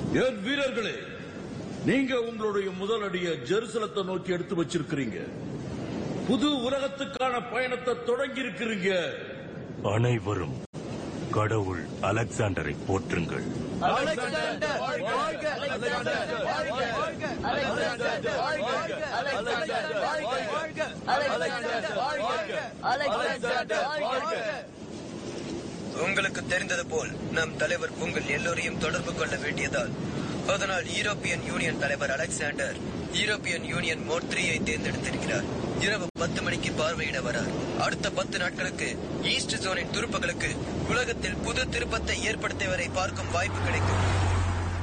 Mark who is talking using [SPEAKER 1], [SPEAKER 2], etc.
[SPEAKER 1] என் வீரர்களே நீங்க உங்களுடைய முதல் அடியை ஜெருசலத்தை நோக்கி எடுத்து வச்சிருக்கிறீங்க புது உலகத்துக்கான பயணத்தை தொடங்கி இருக்கிறீங்க
[SPEAKER 2] அனைவரும் கடவுள் அலெக்சாண்டரை போற்றுங்கள்
[SPEAKER 3] உங்களுக்கு தெரிந்தது போல் நம் தலைவர் உங்கள் எல்லோரையும் தொடர்பு கொள்ள வேண்டியதால் அதனால் யூரோப்பியன் யூனியன் தலைவர் அலெக்சாண்டர் யூரோப்பியன் யூனியன் மோட் த்ரீயை தேர்ந்தெடுத்திருக்கிறார் இரவு பத்து மணிக்கு பார்வையிட வரார் அடுத்த பத்து நாட்களுக்கு ஈஸ்ட் ஜோனின் துருப்புகளுக்கு உலகத்தில் புது திருப்பத்தை ஏற்படுத்தியவரை பார்க்கும் வாய்ப்பு கிடைக்கும்